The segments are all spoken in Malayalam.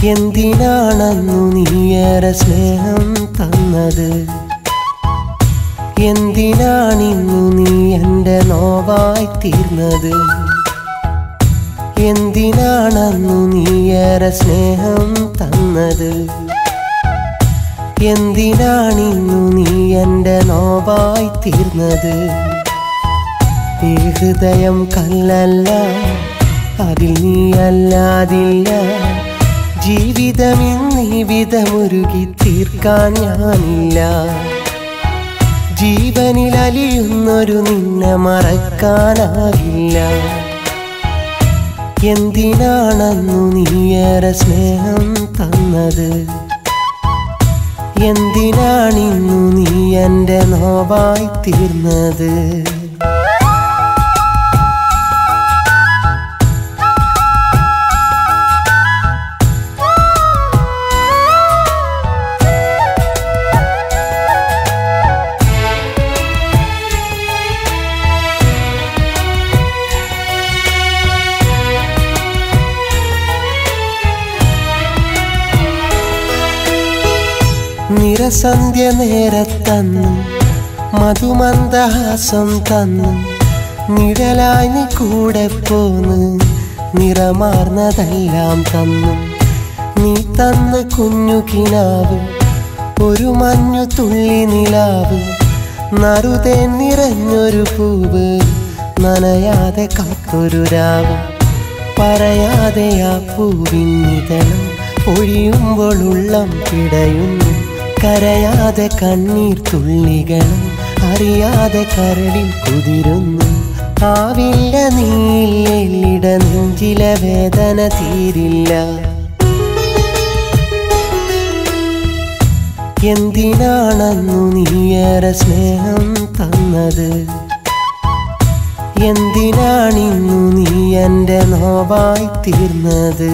എന്തിനാണന്നു നീയേറെ സ്നേഹം തന്നത് എന്തിനാണിന്നു നീ എൻ്റെ നോവായി തീർന്നത് എന്തിനാണന്നു നീയേറെ സ്നേഹം തന്നത് എന്തിനാണിന്നു നീ എൻ്റെ നോവായി തീർന്നത് ഈ ഹൃദയം കല്ലല്ല അതിൽ നീ അല്ലാതില്ല ജീവിതം ഇന്നിവിധമുരുകി തീർക്കാൻ ഞാനില്ല ജീവനിൽ അലിയുന്നൊരു നിന്നെ മറക്കാനാകില്ല എന്തിനാണന്നു നീയേറെ സ്നേഹം തന്നത് എന്തിനാണിന്നു നീ എൻ്റെ നോവായി തീർന്നത് നിറസന്ധ്യ നേരത്തന്നു മധുമന്ദഹാസം തന്നു നിഴലായി നീ കൂടെ പോന്ന് നിറമാർന്നതെല്ലാം തന്നു നീ തന്ന കുഞ്ഞു കിനാവ് ഒരു മഞ്ഞു തുള്ളി നിലാവ് നറുതേ നിറഞ്ഞൊരു പൂവ് നനയാതെ കാത്തൊരു രാവ് പറയാതെ ആ പൂവിന്നിതളും ഒഴിയുമ്പോൾ ഉള്ളം പിടയുന്നു കരയാതെ കണ്ണീർ തുള്ളികളും അറിയാതെ കരളിൽ കുതിരുന്നു ആവില്ല നീയില്ലിട നെഞ്ചിലെ വേദന തീരില്ല എന്തിനാണന്നു നീയേറെ സ്നേഹം തന്നത് എന്തിനാണിന്നു നീ എൻ്റെ നോവായി തീർന്നത്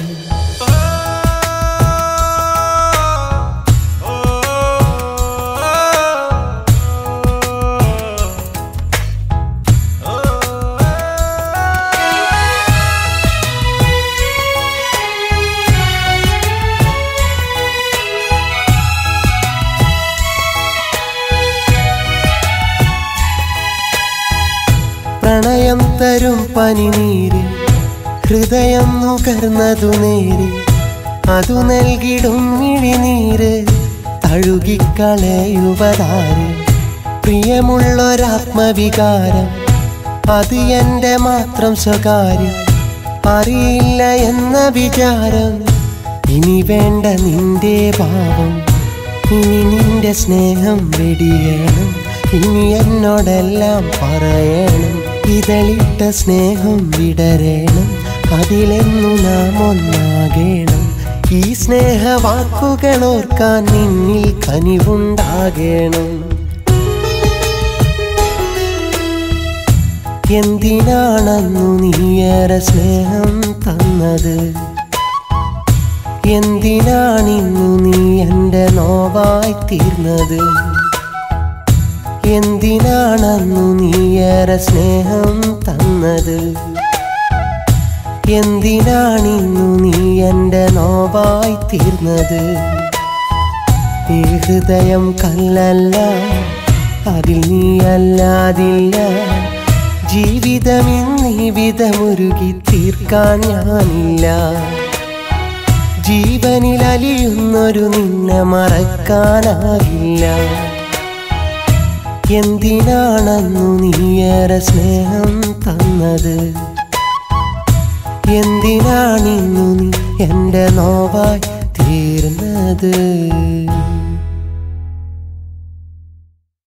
പ്രണയം തരും പനിനീര് ഹൃദയം നുകർന്നതു നേര് അതു നൽകിടും മിഴിനീര് തഴുകിക്കളയുവതാര് പ്രിയമുള്ളൊരാത്മവികാരം അത് എൻ്റെ മാത്രം സ്വകാര്യം അറിയില്ല എന്ന വിചാരം ഇനി വേണ്ട നിന്റെ ഭാവം ഇനി നിന്റെ സ്നേഹം വെടിയണം ഇനി എന്നോടെല്ലാം പറയണം ഇതളിട്ട സ്നേഹം വിടരേണം അതിലെന്നു നാം ഒന്നാകേണം ഈ സ്നേഹവാക്കുകൾ ഓർക്കാൻ നിന്നിൽ കനിവുണ്ടാകേണം എന്തിനാണന്നു നീയേറെ സ്നേഹം തന്നത് എന്തിനാണിന്നു നീ എൻ്റെ നോവായി തീർന്നത് എന്തിനാണന്നു നീയേറെ സ്നേഹം തന്നത് എന്തിനാണിന്നു നീ എൻ്റെ നോവായി തീർന്നത് ഈ ഹൃദയം കല്ലല്ല അതിൽ നീ അല്ലാതില്ല ജീവിതം ഇന്നിവിധമുരുകി തീർക്കാൻ ഞാനില്ല ജീവനിൽ അലിയുന്നൊരു നിന്നെ മറക്കാനാകില്ല എന്തിനാണന്നു നീയേറെ സ്നേഹം തന്നത് എന്തിനാണിന്നു നീ എൻ്റെ നോവായി തീർന്നത്